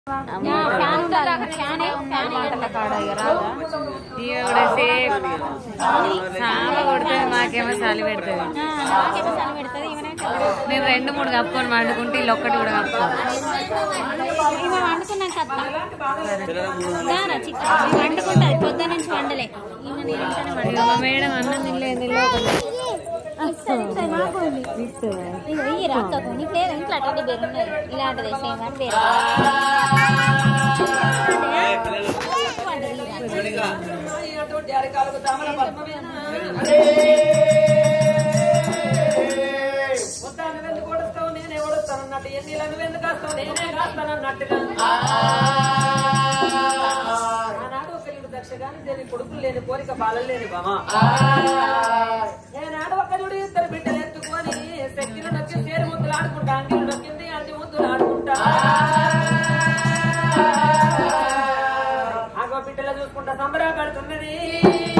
Fan ఉండాలి fan fan కాడ ఇక రాదా ఇక కూడా సేమ్ చాలా కొడుతుంది మాకేమో చలి పెడుతుంది నాకేమో చలి పెడుతుంది ఈమెనే నేను రెండు మూడు కప్పుకొని వండుకుంటే ఇల్లు ఒక్కటి కూడా కప్పుకోను ఈమె వండుకున్నాక చికెన్ వండుకుంటుంది పొద్దు నుంచి వండలే ఈమె నేను ఇంట్లోనే వండు ఇక మా మేడం అన్నం తినలేదు ఇస్తుంది, ఇస్తుంది, మాకు ఉంది. ఇగో ఈ రక్కకు నీకు లేదు ఇంట్లో అటువంటి బేరు ఉన్నది ఇలాంటిది సేమ్ కానీ బేరు కొడుకులు లేని కోరిక బాలలు లేని బామా ఏనాడు ఒక్కడుడు ఇద్దరు బిడ్డలు ఎత్తుకొని శక్తిని నొక్కి సేరు ముద్దులు ఆడుకుంటా అంగిలు నొక్కింది అంటి ముద్దులు ఆడుకుంటా ఆగో బిడ్డలు చూసుకుంటా సంబరపడుతున్నది